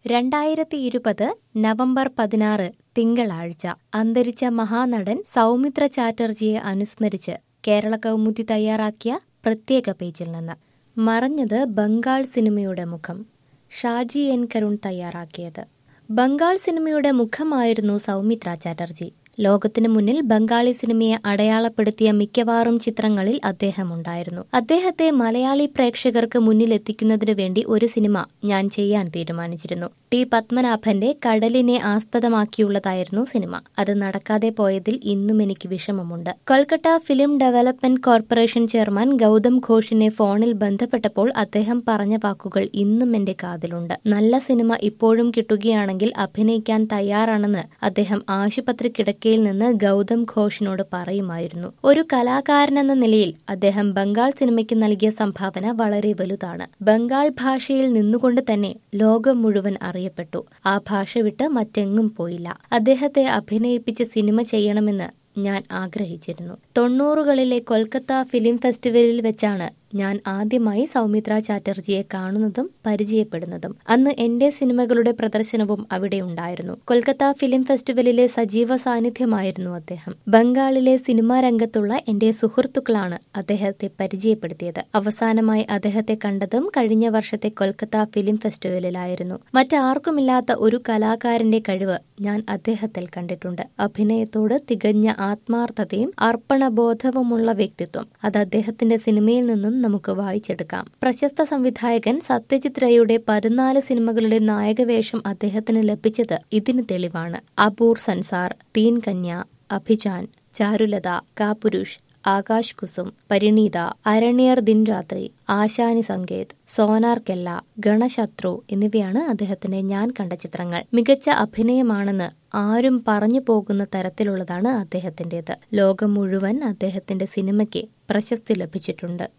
രണ്ടായിരത്തി ഇരുപത് നവംബർ പതിനാറ് തിങ്കളാഴ്ച അന്തരിച്ച മഹാനടൻ സൗമിത്ര ചാറ്റർജിയെ അനുസ്മരിച്ച് കേരള കൗമുദി തയ്യാറാക്കിയ പ്രത്യേക പേജിൽ നിന്ന് മറഞ്ഞത് ബംഗാൾ സിനിമയുടെ മുഖം ഷാജി എൻ കരുൺ തയ്യാറാക്കിയത് ബംഗാൾ സിനിമയുടെ മുഖമായിരുന്നു സൗമിത്ര ചാറ്റർജി ലോകത്തിനു മുന്നിൽ ബംഗാളി സിനിമയെ അടയാളപ്പെടുത്തിയ മിക്കവാറും ചിത്രങ്ങളിൽ അദ്ദേഹം ഉണ്ടായിരുന്നു അദ്ദേഹത്തെ മലയാളി പ്രേക്ഷകർക്ക് മുന്നിൽ എത്തിക്കുന്നതിനു വേണ്ടി ഒരു സിനിമ ഞാൻ ചെയ്യാൻ തീരുമാനിച്ചിരുന്നു ടി പത്മനാഭന്റെ കടലിനെ ആസ്പദമാക്കിയുള്ളതായിരുന്നു സിനിമ അത് നടക്കാതെ പോയതിൽ ഇന്നും എനിക്ക് വിഷമമുണ്ട് Kolkata film development corporation chairman Gautam ഘോഷിനെ ഫോണിൽ ബന്ധപ്പെട്ടപ്പോൾ അദ്ദേഹം പറഞ്ഞ വാക്കുകൾ ഇന്നും എന്റെ കാതിലുണ്ട് നല്ല സിനിമ ഇപ്പോഴും കിട്ടുകയാണെങ്കിൽ അഭിനയിക്കാൻ തയ്യാറാണെന്ന് അദ്ദേഹം ആശുപത്രി കിടക്കയിൽ നിന്ന് ഗൗതം ഘോഷിനോട് പറയുമായിരുന്നു ഒരു കലാകാരനെന്ന നിലയിൽ അദ്ദേഹം ബംഗാൾ സിനിമയ്ക്ക് നൽകിയ സംഭാവന വളരെ വലുതാണ് ബംഗാൾ ഭാഷയിൽ നിന്നുകൊണ്ട് തന്നെ ലോകം മുഴുവൻ അറിയപ്പെട്ടു ആ ഭാഷ വിട്ട് മറ്റെങ്ങും പോയില്ല അദ്ദേഹത്തെ അഭിനയിപ്പിച്ച് സിനിമ ചെയ്യണമെന്ന് ഞാൻ ആഗ്രഹിച്ചിരുന്നു തൊണ്ണൂറുകളിലെ കൊൽക്കത്ത ഫിലിം ഫെസ്റ്റിവലിൽ വെച്ചാണ് ഞാൻ ആദ്യമായി സൗമിത്ര ചാറ്റർജിയെ കാണുന്നതും പരിചയപ്പെടുന്നതും അന്ന് എന്റെ സിനിമകളുടെ പ്രദർശനവും അവിടെ ഉണ്ടായിരുന്നു കൊൽക്കത്ത ഫിലിം ഫെസ്റ്റിവലിലെ സജീവ സാന്നിധ്യമായിരുന്നു അദ്ദേഹം ബംഗാളിലെ സിനിമാ രംഗത്തുള്ള എന്റെ സുഹൃത്തുക്കളാണ് അദ്ദേഹത്തെ പരിചയപ്പെടുത്തിയത് അവസാനമായി അദ്ദേഹത്തെ കണ്ടതും കഴിഞ്ഞ വർഷത്തെ കൊൽക്കത്ത ഫിലിം ഫെസ്റ്റിവലിലായിരുന്നു മറ്റാർക്കുമില്ലാത്ത ഒരു കലാകാരന്റെ കഴിവ് ഞാൻ അദ്ദേഹത്തിൽ കണ്ടിട്ടുണ്ട് അഭിനയത്തോട് തികഞ്ഞ ആത്മാർത്ഥതയും അർപ്പണബോധവുമുള്ള വ്യക്തിത്വം അത് അദ്ദേഹത്തിന്റെ സിനിമയിൽ നിന്നും നമുക്ക് വായിച്ചെടുക്കാം പ്രശസ്ത സംവിധായകൻ സത്യജിത് റേയുടെ പതിനാല് സിനിമകളുടെ നായകവേഷം അദ്ദേഹത്തിന് ലഭിച്ചത് ഇതിന് തെളിവാണ് അപൂർ സൻസാർ തീൻ കന്യ അഭിജാൻ ചാരുലത കാപുരുഷ് ആകാശ് കുസും പരിണീത അരണ്യർ ദിൻ രാത്രി ആശാനി സങ്കേത് സോനാർ കെല്ല ഗണശത്രു എന്നിവയാണ് അദ്ദേഹത്തിന്റെ ഞാൻ കണ്ട ചിത്രങ്ങൾ മികച്ച അഭിനയമാണെന്ന് ആരും പറഞ്ഞു പോകുന്ന തരത്തിലുള്ളതാണ് അദ്ദേഹത്തിന്റേത് ലോകം മുഴുവൻ അദ്ദേഹത്തിന്റെ സിനിമയ്ക്ക് പ്രശസ്തി ലഭിച്ചിട്ടുണ്ട്